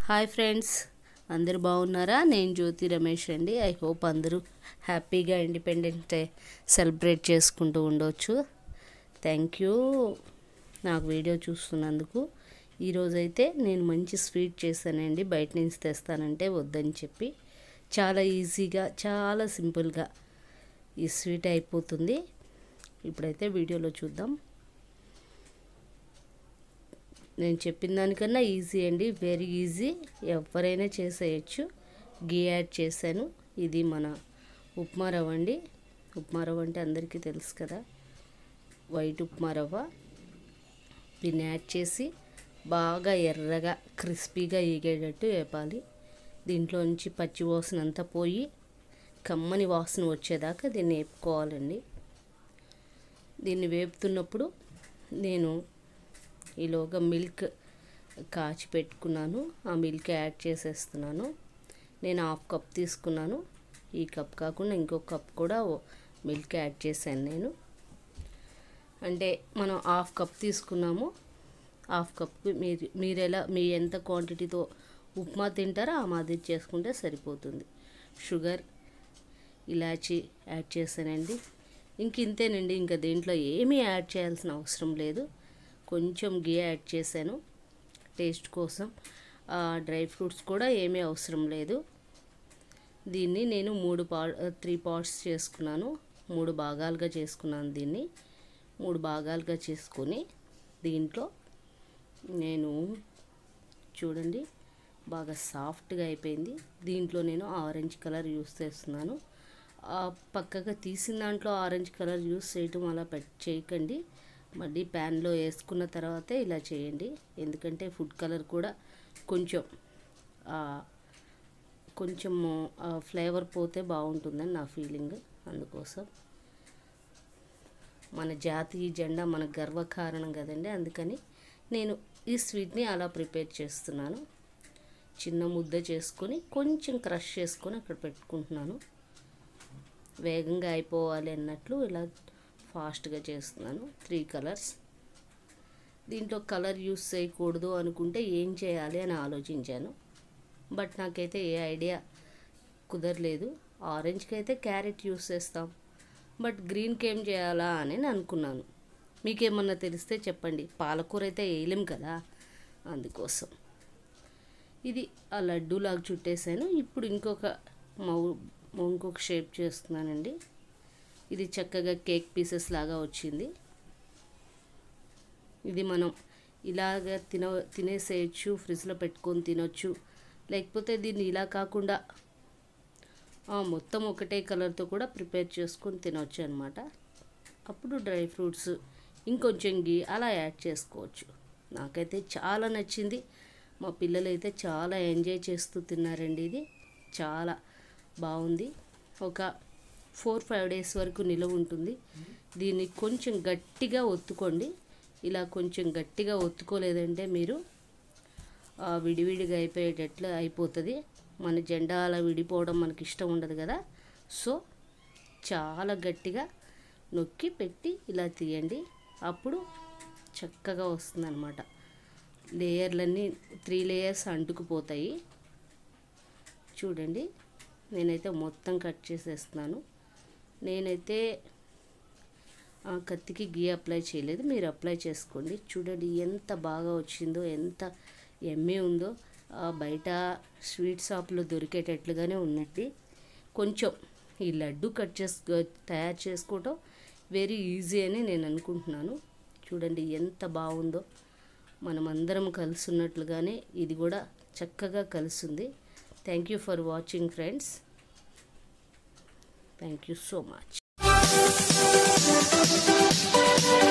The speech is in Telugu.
హాయ్ ఫ్రెండ్స్ అందరు బాగున్నారా నేను జ్యోతి రమేష్ అండి ఐ హోప్ అందరూ హ్యాపీగా ఇండిపెండెన్స్ డే సెలబ్రేట్ చేసుకుంటూ ఉండొచ్చు థ్యాంక్ యూ నాకు వీడియో చూస్తున్నందుకు ఈరోజైతే నేను మంచి స్వీట్ చేశానండి బయట నుంచి తెస్తానంటే వద్దని చెప్పి చాలా ఈజీగా చాలా సింపుల్గా ఈ స్వీట్ అయిపోతుంది ఇప్పుడైతే వీడియోలో చూద్దాం నేను చెప్పిన దానికన్నా ఈజీ అండి వెరీ ఈజీ ఎవరైనా చేసేయచ్చు గీ యాడ్ చేశాను ఇది మన ఉప్మా రవ్వ అండి ఉప్మా రవ్వ అంటే అందరికీ తెలుసు కదా వైట్ ఉప్మా రవ్వ దీన్ని యాడ్ చేసి బాగా ఎర్రగా క్రిస్పీగా ఈగేటట్టు వేపాలి దీంట్లో నుంచి పచ్చి వాసన అంతా పోయి కమ్మని వాసన వచ్చేదాకా దీన్ని వేపుకోవాలండి దీన్ని వేపుతున్నప్పుడు నేను ఈలోగా మిల్క్ కాచి పెట్టుకున్నాను ఆ మిల్క్ యాడ్ చేసేస్తున్నాను నేను హాఫ్ కప్ తీసుకున్నాను ఈ కప్ కాకుండా ఇంకో కప్ కూడా మిల్క్ యాడ్ చేశాను నేను అంటే మనం హాఫ్ కప్ తీసుకున్నాము హాఫ్ కప్ మీరు మీరు ఎలా మీ ఎంత క్వాంటిటీతో ఉప్మా తింటారో ఆ మాదిరి చేసుకుంటే సరిపోతుంది షుగర్ ఇలాచి యాడ్ చేశానండి ఇంక ఇంతేనండి ఇంకా దీంట్లో ఏమీ యాడ్ చేయాల్సిన అవసరం లేదు కొంచెం గీ యాడ్ చేశాను టేస్ట్ కోసం డ్రై ఫ్రూట్స్ కూడా ఏమీ అవసరం లేదు దీన్ని నేను మూడు పా త్రీ పార్ట్స్ చేసుకున్నాను మూడు భాగాలుగా చేసుకున్నాను దీన్ని మూడు భాగాలుగా చేసుకొని దీంట్లో నేను చూడండి బాగా సాఫ్ట్గా అయిపోయింది దీంట్లో నేను ఆరెంజ్ కలర్ యూస్ చేస్తున్నాను పక్కగా తీసిన దాంట్లో ఆరెంజ్ కలర్ యూస్ చేయటం అలా పెట్ చేయకండి మళ్ళీ ప్యాన్లో వేసుకున్న తర్వాతే ఇలా చేయండి ఎందుకంటే ఫుడ్ కలర్ కూడా కొంచెం కొంచెం ఫ్లేవర్ పోతే బాగుంటుందని నా ఫీలింగ్ అందుకోసం మన జాతీయ జెండా మన గర్వకారణం కదండి అందుకని నేను ఈ స్వీట్ని అలా ప్రిపేర్ చేస్తున్నాను చిన్న ముద్ద చేసుకొని కొంచెం క్రష్ చేసుకొని అక్కడ పెట్టుకుంటున్నాను వేగంగా అయిపోవాలి అన్నట్లు ఇలా ఫాస్ట్గా చేస్తున్నాను త్రీ కలర్స్ దీంట్లో కలర్ యూస్ చేయకూడదు అనుకుంటే ఏం చేయాలి అని ఆలోచించాను బట్ నాకైతే ఏ ఐడియా కుదరలేదు ఆరెంజ్కి అయితే క్యారెట్ యూస్ చేస్తాం బట్ గ్రీన్కి ఏం చేయాలా అని నేను అనుకున్నాను మీకేమన్నా తెలిస్తే చెప్పండి పాలకూర అయితే వేయలేం కదా అందుకోసం ఇది ఆ లడ్డూలాగా చుట్టేసాను ఇప్పుడు ఇంకొక మౌ ఇంకొక షేప్ చేస్తున్నానండి ఇది చక్కగా కేక్ పీసెస్ లాగా వచ్చింది ఇది మనం ఇలాగ తిన తినేసేయచ్చు ఫ్రిడ్జ్లో పెట్టుకొని తినొచ్చు లేకపోతే దీన్ని ఇలా కాకుండా మొత్తం ఒకటే కలర్తో కూడా ప్రిపేర్ చేసుకొని తినొచ్చు అనమాట అప్పుడు డ్రై ఫ్రూట్స్ ఇంకొంచెం గీ అలా యాడ్ చేసుకోవచ్చు నాకైతే చాలా నచ్చింది మా పిల్లలైతే చాలా ఎంజాయ్ చేస్తూ తిన్నారండి ఇది చాలా బాగుంది ఒక ఫోర్ ఫైవ్ డేస్ వరకు నిలవ ఉంటుంది దీన్ని కొంచెం గట్టిగా ఒత్తుకోండి ఇలా కొంచెం గట్టిగా ఒత్తుకోలేదంటే మీరు విడివిడిగా అయిపోయేటట్లు అయిపోతుంది మన జెండా అలా విడిపోవడం మనకి ఇష్టం ఉండదు కదా సో చాలా గట్టిగా నొక్కి పెట్టి ఇలా తీయండి అప్పుడు చక్కగా వస్తుంది అనమాట లేయర్లన్నీ త్రీ లేయర్స్ అంటుకుపోతాయి చూడండి నేనైతే మొత్తం కట్ చేసేస్తున్నాను నేనైతే కత్తికి గీ అప్లై చేయలేదు మీరు అప్లై చేసుకోండి చూడండి ఎంత బాగా వచ్చిందో ఎంత ఎమ్మె ఉందో బయట స్వీట్ షాప్లో దొరికేటట్లుగానే ఉన్నట్టు కొంచెం ఈ లడ్డు కట్ చేసు తయారు చేసుకోవటం వెరీ ఈజీ అని నేను అనుకుంటున్నాను చూడండి ఎంత బాగుందో మనమందరం కలిసి ఉన్నట్లుగానే ఇది కూడా చక్కగా కలిసింది thank you for watching friends thank you so much